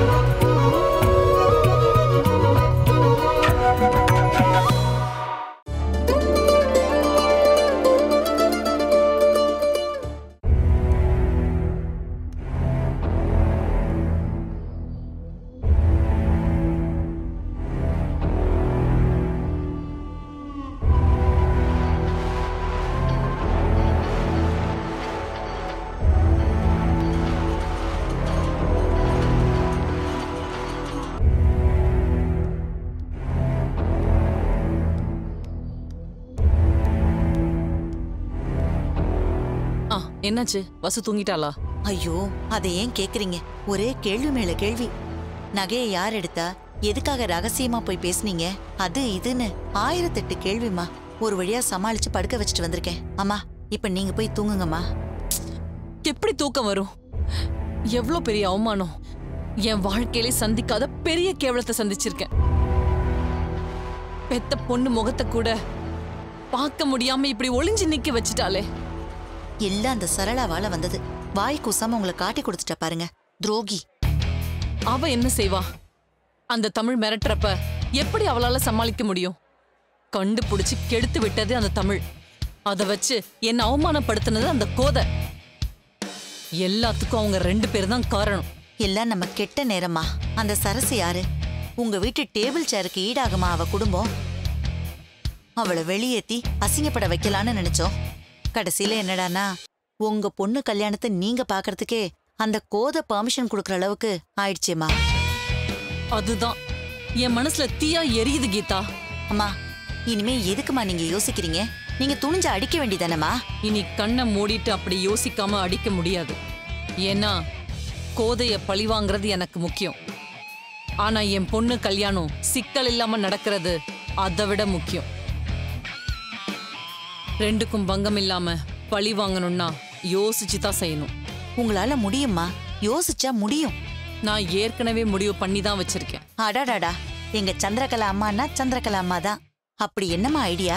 ஆ என்னாச்சு வசு தூங்கிட்டாளா ஐயோ அதை ஏன் கேக்குறீங்க ஒரே கேள்வி மேல கேள்வி நகையை யார் எடுத்தா எதுக்காக ரகசியமா போய் பேசுனீங்க அது இதுன்னு ஆயிரத்தெட்டு கேள்விமா ஒரு வழியா சமாளிச்சு படுக்க வச்சுட்டு வந்திருக்கேன் அம்மா இப்ப நீங்க போய் தூங்குங்கம்மா எப்படி தூக்கம் வரும் எவ்ளோ பெரிய அவமானம் என் வாழ்க்கையிலே சந்திக்காத பெரிய கேவலத்தை சந்திச்சிருக்கேன் பெத்த பொண்ணு முகத்தை கூட பார்க்க முடியாம இப்படி ஒளிஞ்சு நிக்க வச்சுட்டாளே எல்லாம் அந்த சரளாவால வந்தது வாய் கூசாம உங்களை காட்டி கொடுத்துட்டா பாருங்க துரோகி அவ என்ன செய்வா அந்த தமிழ் மிரட்டுறப்ப எப்படி அவளால சமாளிக்க முடியும் கண்டுபிடிச்சு கெடுத்து விட்டது அந்த தமிழ் அத வச்சு என்ன அவமானப்படுத்தினது அந்த கோதை எல்லாத்துக்கும் அவங்க ரெண்டு பேர் தான் காரணம் எல்லாம் நம்ம கெட்ட நேரமா அந்த சரசு யாரு உங்க வீட்டு டேபிள் சேருக்கு ஈடாகுமா அவ குடும்பம் அவளை வெளியேத்தி அசிங்கப்பட வைக்கலான்னு நினைச்சோம் கடைசியில என்னடானா உங்க பொண்ணு கல்யாணத்தை நீங்க பாக்குறதுக்கே அந்த கோத பெர்மிஷன் கொடுக்கற அளவுக்கு ஆயிடுச்சேம்மா அதுதான் என் மனசுல தீயா எரியுது கீதா அம்மா இனிமே எதுக்குமா நீங்க யோசிக்கிறீங்க நீங்க துணிஞ்சு அடிக்க வேண்டியதானம்மா இனி கண்ணை மூடிட்டு அப்படி யோசிக்காம அடிக்க முடியாது ஏன்னா கோதைய பழிவாங்கிறது எனக்கு முக்கியம் ஆனா என் பொண்ணு கல்யாணம் சிக்கல் இல்லாம நடக்கிறது அதை விட முக்கியம் ரெண்டுக்கும் பங்கம் இல்லாம பழி வாங்கணும்னா யோசிச்சு தான் செய்யணும் உங்களால முடியுமா யோசிச்சா முடியும் நான் ஏற்கனவே முடிவு பண்ணி தான் வச்சிருக்கேன் அடாடாடா எங்க சந்திரகலா அம்மான்னா சந்திரகலா அம்மா தான் அப்படி என்னம்மா ஐடியா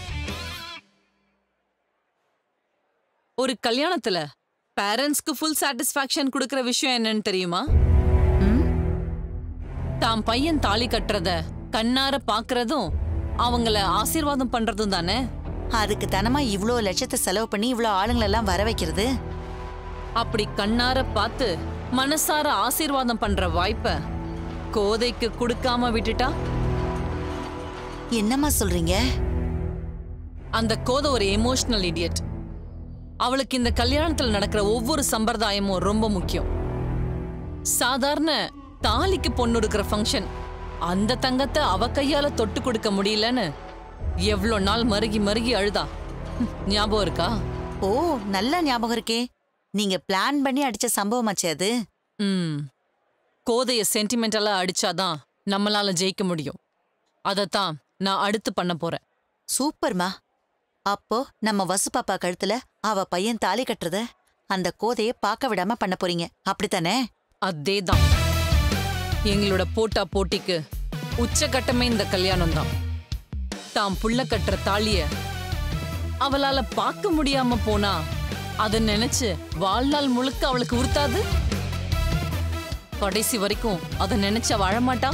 ஒரு கல்யாணத்துல பேரண்ட்ஸ்க்கு ஃபுல் சாட்டிஸ்ஃபேக்ஷன் கொடுக்கற விஷயம் என்னன்னு தெரியுமா ம் தாம் பையன் தாலி கட்டுறத கண்ணார பாக்குறதும் அவங்கள ஆசீர்வாதம் பண்றதும் தானே அதுக்கு தானமா இவ்ளோ லட்சத்தை செலவு பண்ணி இவ்ளோ ஆளுங்களெல்லாம் வர வைக்கிறது அப்படி கண்ணார பார்த்து மனசார ஆசீர்வாதம் பண்ற வாய்ப்ப கோதைக்கு கொடுக்காம விட்டுட்டா என்னம்மா சொல்றீங்க அந்த கோதை ஒரு எமோஷனல் இடியட் அவளுக்கு இந்த கல்யாணத்துல நடக்கிற ஒவ்வொரு சம்பிரதாயமும் ரொம்ப முக்கியம் சாதாரண தாலிக்கு பொண்ணு இருக்கிற ஃபங்க்ஷன் அந்த தங்கத்தை அவ கையால தொட்டு கொடுக்க முடியலன்னு எவ்வளோ நாள் மருகி மருகி அழுதா ஹம், ஞாபகம் இருக்கா ஓ நல்ல ஞாபகம் இருக்கே நீங்க பிளான் பண்ணி அடிச்ச சம்பவமாச்சே அது ம் கோதைய சென்டிமெண்டலா அடிச்சாதான் நம்மளால ஜெயிக்க முடியும் அதத்தான் நான் அடுத்து பண்ண போறேன் சூப்பர்மா அப்போ நம்ம வசு பாப்பா கழுத்துல அவ பையன் தாலி கட்டுறத அந்த கோதைய பார்க்க விடாம பண்ண போறீங்க அப்படித்தானே அதேதான் எங்களோட போட்டா போட்டிக்கு உச்சகட்டமே இந்த கல்யாணம் தான் தாம் புள்ள கட்டுற தாலிய அவளால பார்க்க முடியாம போனா அத நினைச்சு வாழ்நாள் முழுக்க அவளுக்கு உறுத்தாது கடைசி வரைக்கும் அத நினைச்சு அவ அழமாட்டா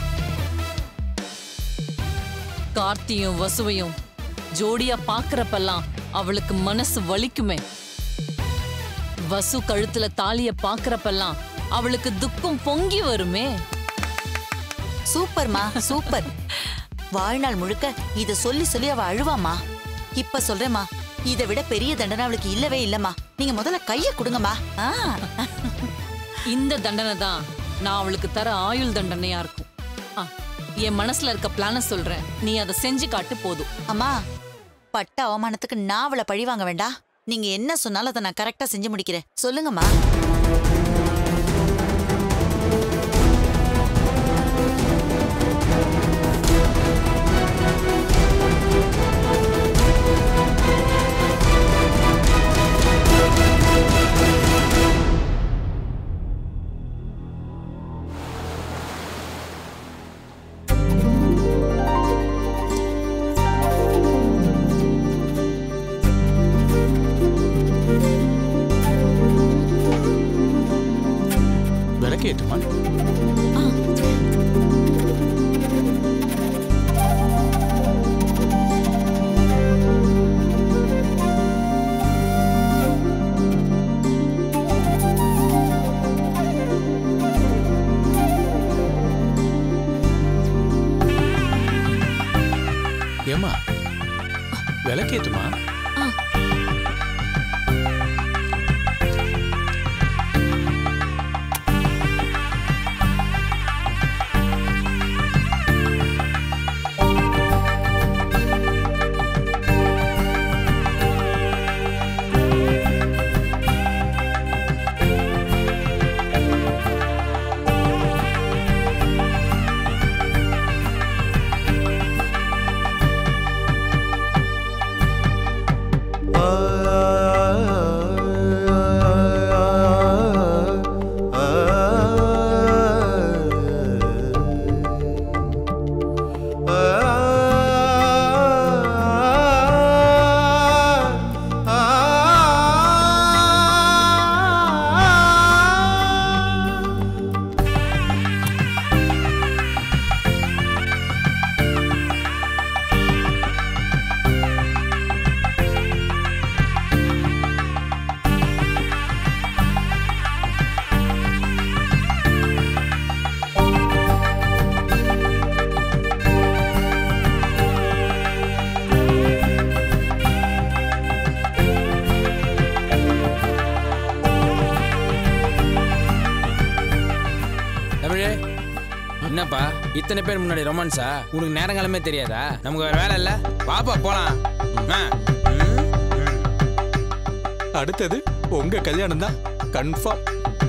கார்த்தியும் வசுவையும் ஜோடியா பாக்குறப்பெல்லாம் அவளுக்கு மனசு வலிக்குமே வசு கழுத்துல தாலிய பாக்குறப்பெல்லாம் அவளுக்கு துக்கம் பொங்கி வருமே சூப்பர்மா சூப்பர் வாழ்நாள் முழுக்க இத சொல்லி சொல்லி அவ அழுவாமா இப்ப சொல்றேம்மா இதை விட பெரிய தண்டனை அவளுக்கு இல்லவே இல்லம்மா நீங்க முதல்ல கைய கொடுங்கம்மா ஆ, இந்த தண்டனை தான் நான் அவளுக்கு தர ஆயுள் தண்டனையா இருக்கும் ஆ, என் மனசுல இருக்க பிளான சொல்றேன் நீ அதை செஞ்சு காட்டு போதும் அம்மா பட்ட அவமானத்துக்கு நான் அவளை பழி வாங்க வேண்டாம் நீங்க என்ன சொன்னாலும் அதை நான் கரெக்டா செஞ்சு முடிக்கிறேன் சொல்லுங்கம்மா ஏமா விளக்கேத்துமா தமிழே என்னப்பா இத்தனை பேர் முன்னாடி ரொமான்ஸா உனக்கு நேரங்காலமே தெரியாதா நமக்கு வேற வேலை இல்ல பாப்பா போலாம் ஆ. ம். அடுத்தது உங்க கல்யாணம் தான் கன்ஃபார்ம்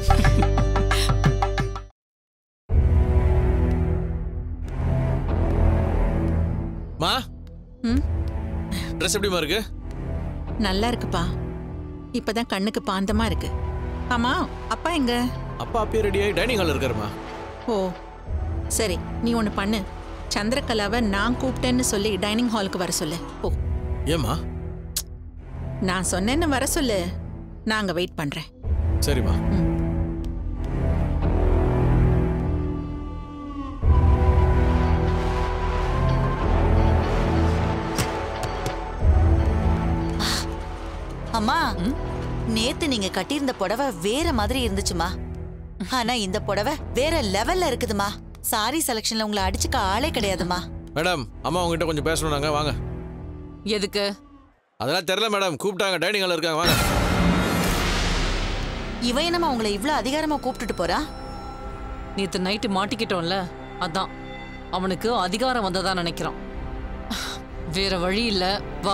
மா ம்? ட்ரெஸ் எப்படிமா இருக்கு நல்லா இருக்குப்பா இப்பதான் கண்ணுக்கு பாந்தமா இருக்கு ஆமா அப்பா எங்க அப்பா அப்பயே ரெடி ஆகி டைனிங் ஹால் இருக்காருமா ஓ சரி நீ ஒன்று பண்ணு சந்திரகலாவை நான் கூப்பிட்டேன்னு சொல்லி டைனிங் ஹாலுக்கு வர சொல்லு ஓ ஏம்மா நான் சொன்னேன்னு வர சொல்லு நான் அங்க வெயிட் பண்றேன் சரிம்மா அம்மா நேத்து நீங்க கட்டியிருந்த புடவை வேற மாதிரி இருந்துச்சுமா ஆனா இந்த புடவை வேற லெவல்ல இருக்குதுமா சாரி செலக்ஷன்ல உங்களை அடிச்சுக்க ஆளே கிடையாதுமா மேடம் அம்மா உங்ககிட்ட கொஞ்சம் பேசணும் நாங்க வாங்க எதுக்கு அதெல்லாம் தெரியல மேடம் கூப்பிட்டாங்க டைனிங் ஹால் இருக்காங்க வாங்க இவன் என்னம்மா உங்களை இவ்ளோ அதிகாரமா கூப்பிட்டுட்டு போறா நேத்து நைட்டு மாட்டிக்கிட்டோம்ல அதான் அவனுக்கு அதிகாரம் வந்ததா நினைக்கிறான் வேற வழி இல்ல வா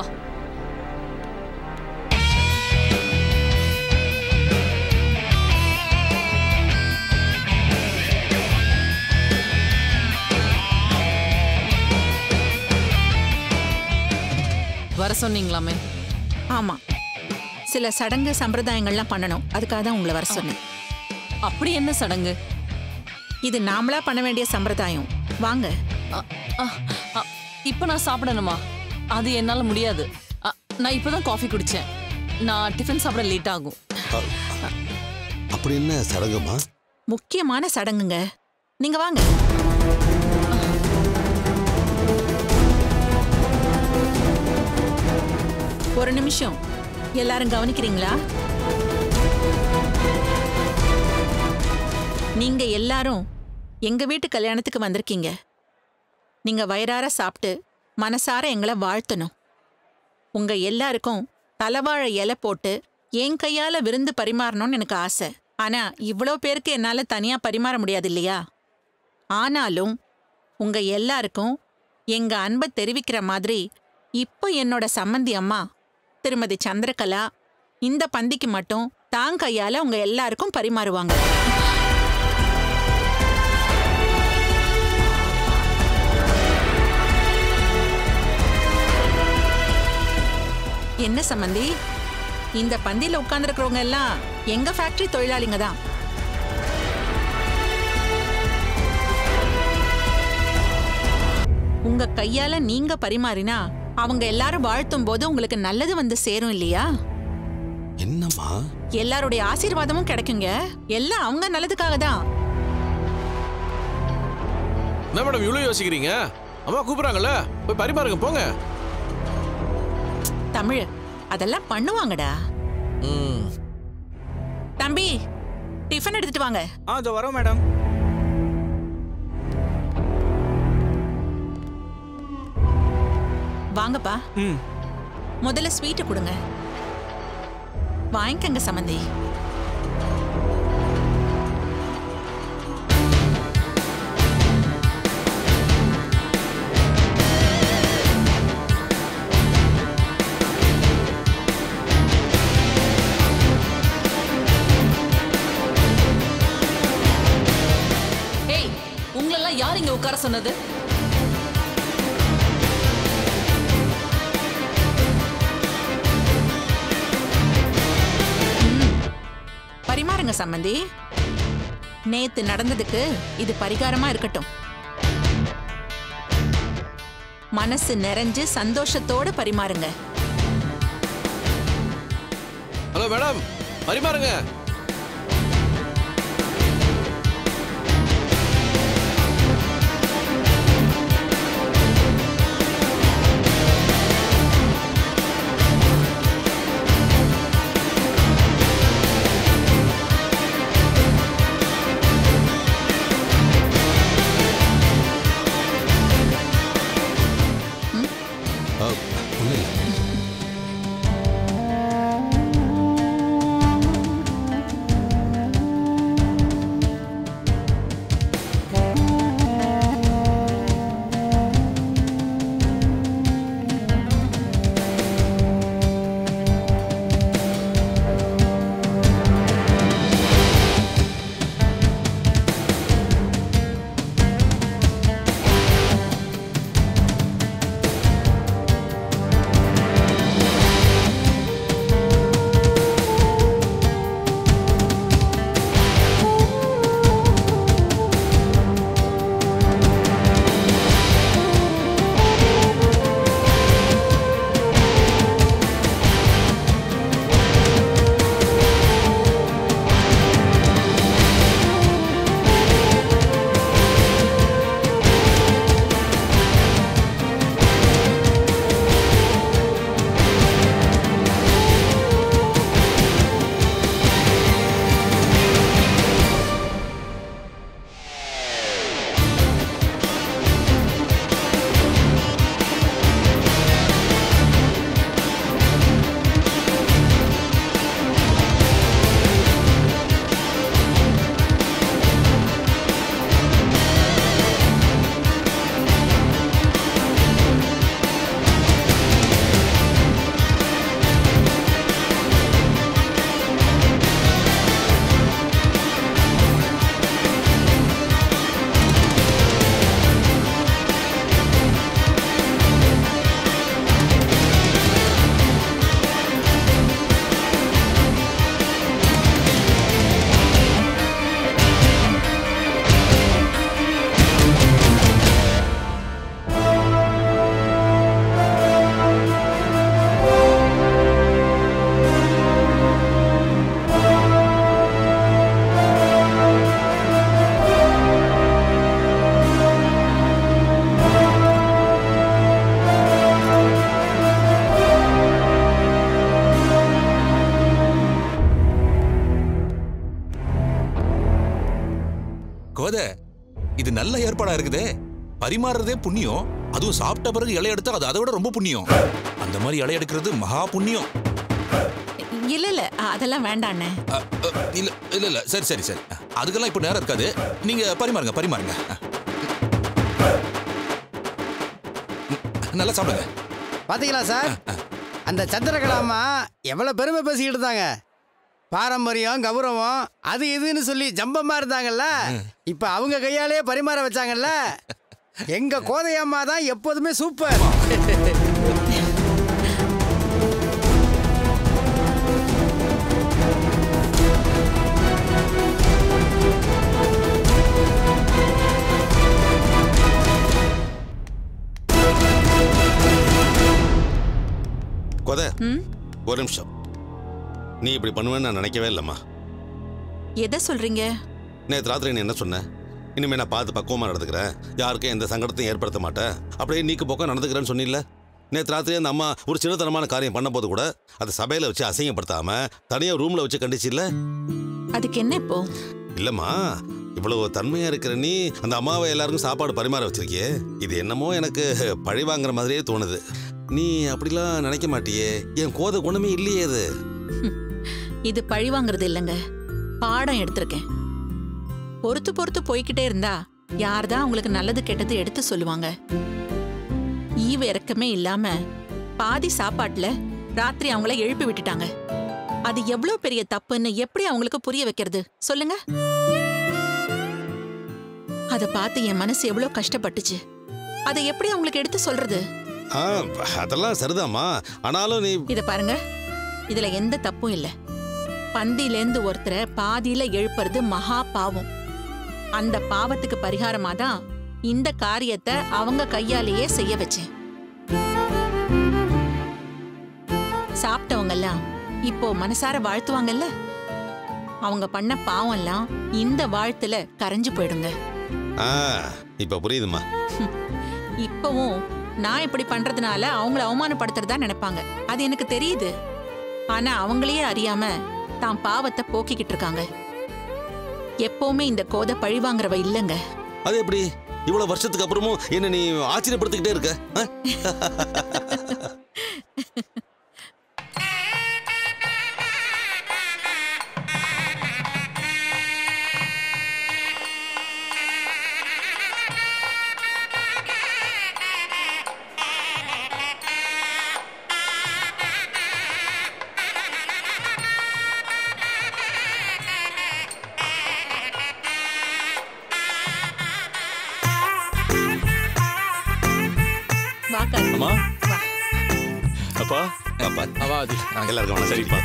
வர சொன்னீங்களாமே ஆமா சில சடங்கு சம்பிரதாயங்கள்லாம் பண்ணணும் அதுக்காக தான் உங்களை வர சொன்னேன் அப்படி என்ன சடங்கு இது நாமளா பண்ண வேண்டிய சம்பிரதாயம் வாங்க அ, அ, அ, இப்ப நான் சாப்பிடணுமா அது என்னால முடியாது அ, நான் இப்பதான் காஃபி குடிச்சேன் நான் டிஃபன் சாப்பிட லேட் ஆகும் அப்படி என்ன சடங்குமா முக்கியமான சடங்குங்க நீங்க வாங்க ஒரு நிமிஷம் எல்லாரும் கவனிக்கிறீங்களா நீங்க எல்லாரும் எங்க வீட்டு கல்யாணத்துக்கு வந்திருக்கீங்க நீங்க வயிறார சாப்பிட்டு மனசார எங்களை வாழ்த்தணும் உங்க எல்லாருக்கும் தலவாழை இலை போட்டு என் கையால விருந்து பரிமாறணும்னு எனக்கு ஆசை ஆனா இவ்வளோ பேருக்கு என்னால தனியா பரிமாற முடியாது இல்லையா ஆனாலும் உங்க எல்லாருக்கும் எங்க அன்பை தெரிவிக்கிற மாதிரி இப்போ என்னோட சம்மந்தி அம்மா திருமதி சந்திரகலா இந்த பந்திக்கு மட்டும் தான் கையால உங்க எல்லாருக்கும் பரிமாறுவாங்க என்ன சம்மந்தி இந்த பந்தியில உட்கார்ந்துருக்கிறவங்க எல்லாம் எங்க ஃபேக்டரி தொழிலாளிங்க தான் உங்க கையால நீங்க பரிமாறினா அவங்க எல்லாரும் வாழ்த்தும் போது உங்களுக்கு நல்லது வந்து சேரும் இல்லையா என்னம்மா எல்லாருடைய ஆசீர்வாதமும் கிடைக்குங்க எல்லாம் அவங்க நல்லதுக்காக தான் என்ன மேடம் இவ்வளோ யோசிக்கிறீங்க அம்மா கூப்பிடுறாங்கல்ல போய் பரிமாறுங்க போங்க தமிழ் அதெல்லாம் பண்ணுவாங்கடா ம் தம்பி டிஃபன் எடுத்துட்டு வாங்க ஆ இதோ வரோம் மேடம் வாங்கப்பா ம் முதல்ல ஸ்வீட்டை கொடுங்க வாங்கிக்கங்க சம்மந்தி ஏய் உங்களெல்லாம் யார் இங்க உட்கார சொன்னது பரிமாறுங்க சம்மந்தி நேத்து நடந்ததுக்கு இது பரிகாரமா இருக்கட்டும் மனசு நிறைஞ்சு சந்தோஷத்தோட பரிமாறுங்க ஹலோ மேடம் பரிமாறுங்க ஆ, ஒண்ணும் இல்ல. கோத இது நல்ல ஏற்பாடா இருக்குதே பரிமாறுறதே புண்ணியம் அதுவும் சாப்பிட்ட பிறகு இலை எடுத்தா அது அதை விட ரொம்ப புண்ணியம் அந்த மாதிரி இலை எடுக்கிறது மகா புண்ணியம் இல்ல இல்ல அதெல்லாம் வேண்டாண்ணே அ, அ, இல்ல இல்ல இல்ல சரி சரி சரி அதுக்கெல்லாம் இப்ப நேரம் இருக்காது நீங்க பரிமாறுங்க பரிமாறுங்க ம், நல்லா சாப்பிடுங்க பாத்தீங்களா சார் அந்த சந்திரகலாமா எவ்வளவு பெருமை பேசிக்கிட்டு இருந்தாங்க பாரம்பரியம் கௌரவம் அது இதுன்னு சொல்லி ஜம்பமா இருந்தாங்கல்ல இப்ப அவங்க கையாலேயே பரிமாற வச்சாங்கல்ல எங்க கோதையம்மா தான் எப்போதுமே சூப்பர் கொத ஒரு நிமிஷம் நீ இப்படி பண்ணுவேன்னு நான் நினைக்கவே இல்லைம்மா எதை சொல்றீங்க நேற்று ராத்திரி நீ என்ன சொன்ன இனிமே நான் பார்த்து பக்குவமாக நடந்துக்கிறேன் யாருக்கும் எந்த சங்கடத்தையும் ஏற்படுத்த மாட்டேன் அப்படியே நீக்கு பக்கம் நடந்துக்கிறேன்னு சொன்னில்ல நேற்று ராத்திரி அந்த அம்மா ஒரு சின்னத்தனமான காரியம் பண்ணும்போது கூட அதை சபையில் வச்சு அசிங்கப்படுத்தாம தனியாக ரூமில் வச்சு கண்டிச்சு இல்லை அதுக்கு என்ன இப்போ இல்லைம்மா இவ்வளவு தன்மையா இருக்கிற நீ அந்த அம்மாவை எல்லாருக்கும் சாப்பாடு பரிமாற வச்சிருக்கியே இது என்னமோ எனக்கு பழி வாங்குற மாதிரியே தோணுது நீ அப்படிலாம் நினைக்க மாட்டியே என் கோத குணமே இல்லையே அது இது பழி வாங்குறது இல்லைங்க பாடம் எடுத்திருக்கேன் பொறுத்து பொறுத்து போய்கிட்டே இருந்தா யார்தான் உங்களுக்கு நல்லது கெட்டது எடுத்து சொல்லுவாங்க ஈவ இறக்கமே இல்லாம பாதி சாப்பாட்டுல ராத்திரி அவங்கள எழுப்பி விட்டுட்டாங்க அது எவ்வளவு பெரிய தப்புன்னு எப்படி அவங்களுக்கு புரிய வைக்கிறது சொல்லுங்க அத பார்த்து என் மனசு எவ்வளவு கஷ்டப்பட்டுச்சு அதை எப்படி அவங்களுக்கு எடுத்து சொல்றது ஆ அதெல்லாம் சரிதாம்மா ஆனாலும் நீ இத பாருங்க இதுல எந்த தப்பும் இல்ல பந்தியிலேந்து ஒருத்தரை பாதியில எழுப்புறது மகா பாவம் அந்த பாவத்துக்கு பரிகாரமா தான் இந்த காரியத்தை அவங்க கையாலேயே செய்ய வச்சேன் சாப்பிட்டவங்க எல்லாம் இப்போ மனசார வாழ்த்துவாங்கல்ல அவங்க பண்ண பாவம் எல்லாம் இந்த வாழ்த்துல கரைஞ்சு போயிடுங்க ஆ இப்ப புரியுதுமா இப்பவும் நான் இப்படி பண்றதுனால அவங்கள அவமானப்படுத்துறதா நினைப்பாங்க அது எனக்கு தெரியுது ஆனா அவங்களையே அறியாம தான் பாவத்தை போக்கிக்கிட்டு இருக்காங்க எப்பவுமே இந்த கோதை பழி வாங்குறவ இல்லைங்க அது எப்படி இவ்வளவு வருஷத்துக்கு அப்புறமும் என்ன நீ ஆச்சரியப்படுத்திக்கிட்டே இருக்க ஆ? வாக்கா அம்மா வா அப்பா அப்பா அவா அது எல்லாருக்கும் வணக்கம். சரிப்பா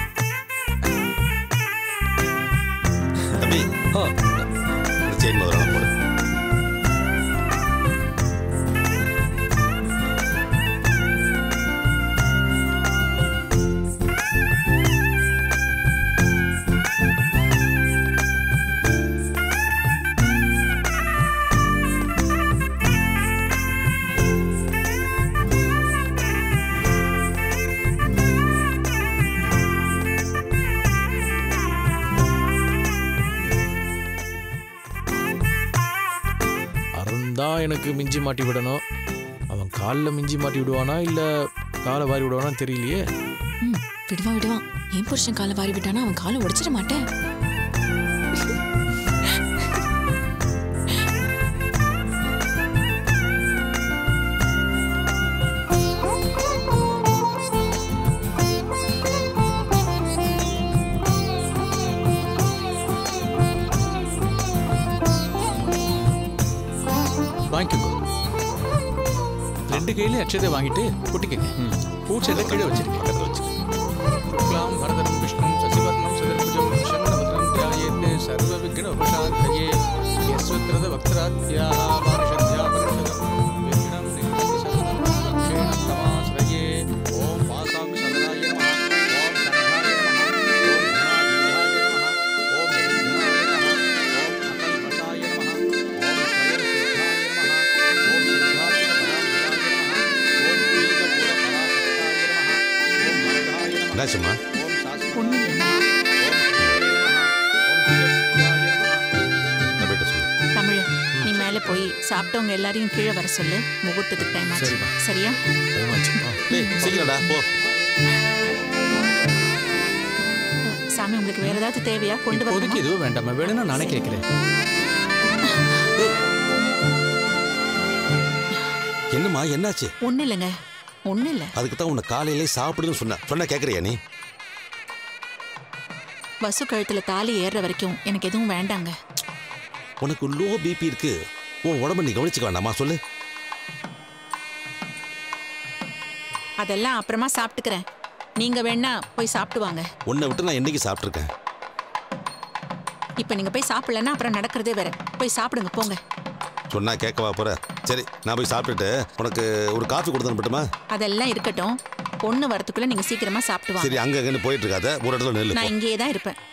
தம்பி ஆ, இந்த செயின் முதல்ல போடு அருண் தான் எனக்கு மிஞ்சி மாட்டி விடணும் அவன் காலில் மிஞ்சி மாட்டி விடுவானா இல்லை காலை வாரி விடுவானா தெரியலையே ம் விடுவான் விடுவான் என் புருஷன் காலை வாரி விட்டானா அவன் காலை உடைச்சிட மாட்டேன் வாங்கிக்கோங்க ரெண்டு கையிலையும் அட்சதை வாங்கிட்டு கொட்டிக்கங்க பூச்செல்லாம் கீழே வச்சிருக்கேன் அதை வச்சு शुक्लां भरधरं विष्णुं शशिवर्णं सदर्भुजं शरणभद्रं ध्यायेत् सर्वविघ्नोपशान्तये यस्वत्रद वक्त्राद्याः पारिषद्या परिषदं विघ्नं निघ्नति सततं लक्षेण तमाश्रये ॐ वासां सदनाय नमः ॐ शङ्खाय नमः ॐ धनाधीधाय नमः ॐ निरञ्जनाय नमः ॐ अकल्मषाय नमः ॐ स्वयंसिद्धाय नमः ॐ सिद्धार्थपराम्बराय नमः ॐ वेदपूरपराशक्ताय नमः ॐ मरदाय नमः என்னாச்சும்மா ஓம் சாஸ்திர ஒண்ணு இல்லைங்க. நான் போயிட்டு சொல்லு தமிழ் நீ மேல போய் சாப்பிட்டவங்க எல்லாரையும் கீழே வர சொல்லு முகூர்த்தத்துக்கு டைம் ஆச்சு சரிம்மா. சரியா டேய் சீக்கிரம்டா போ சாமி உங்களுக்கு வேற ஏதாவது தேவையா கொண்டு இப்போதைக்கு வரணுமா எதுவும் வேண்டாம் வேணும்னா நானே கேட்கிறேன் என்னம்மா என்னாச்சு ஒண்ணு இல்லைங்க ஒண்ணு இல்ல அதுக்கு தான் உன்னை காலையிலே சாப்பிடுன்னு சொன்னேன் சொன்னா கேட்குறியா நீ வசு கழுத்துல தாலி ஏறுற வரைக்கும் எனக்கு எதுவும் வேண்டாங்க உனக்கு லோ பிபி இருக்கு உன் உடம்ப நீ கவனிச்சுக்க வேண்டாமா சொல்லு அதெல்லாம் அப்புறமா சாப்பிட்டுக்கிறேன் நீங்க வேணா போய் சாப்பிட்டு வாங்க உன்னை விட்டு நான் என்னைக்கு சாப்பிட்ருக்கேன் இப்ப நீங்க போய் சாப்பிடலன்னா அப்புறம் நடக்கிறதே வேற போய் சாப்பிடுங்க போங்க சொன்னா கேட்கவா போற சரி நான் போய் சாப்பிட்டுட்டு உனக்கு ஒரு காஃபி கொடுத்து அனுப்பட்டுமா அதெல்லாம் இருக்கட்டும் பொண்ணு வரதுக்குள்ள நீங்க சீக்கிரமா சாப்பிட்டு வாங்க சரி அங்க அங்கன்னு போயிட்டு இருக்காத ஒரு இடத்துல நெல்லு நான் இங்கேயே தான் இருப்பேன்